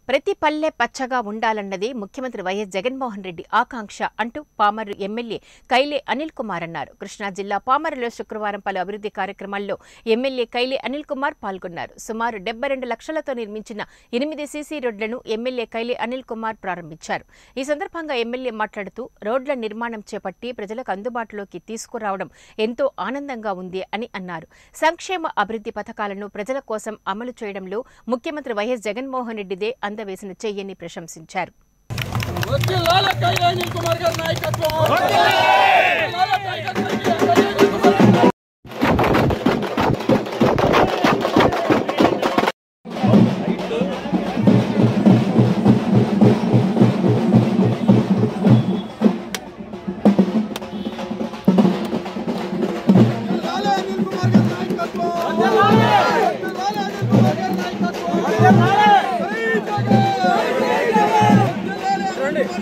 ప్రతి పల్లె పచ్చగా ఉండాలన్నది ముఖ్యమంత్రి వైఎస్ జగన్మోహన్ రెడ్డి ఆకాంక్ష అంటూ పామరు ఎమ్మెల్యే కైలే అనిల్ కుమార్ అన్నారు కృష్ణా జిల్లా పామరులో శుక్రవారం పలు అభివృద్ధి కార్యక్రమాల్లో ఎమ్మెల్యే కైలే అనిల్ కుమార్ పాల్గొన్నారు సుమారు డెబ్బై రెండు లక్షలతో నిర్మించిన ఎనిమిది సీసీ రోడ్లను ఎమ్మెల్యే కైలే అనిల్ కుమార్ ప్రారంభించారు ఈ సందర్భంగా ఎమ్మెల్యే మాట్లాడుతూ రోడ్ల నిర్మాణం చేపట్టి ప్రజలకు అందుబాటులోకి తీసుకురావడం ఎంతో ఆనందంగా ఉంది అని అన్నారు సంక్షేమ అభివృద్ధి పథకాలను ప్రజల కోసం అమలు చేయడంలో ముఖ్యమంత్రి వైఎస్ జగన్మోహన్ రెడ్డిదే అందవేసిన చెయ్యని ప్రశంసించారు వర్ధిల్లాల కైలా అనిల్ కుమార్ గారి నాయకత్వం వర్ధిల్లాల కైలా అనిల్ కుమార్ గారి వర్ధిల్లాల అనిల్ కుమార్ గారి నాయకత్వం వర్ధిల్లాల అనిల్ కుమార్ గారి నాయకత్వం వర్ధిల్లాల జై జగన్ రండి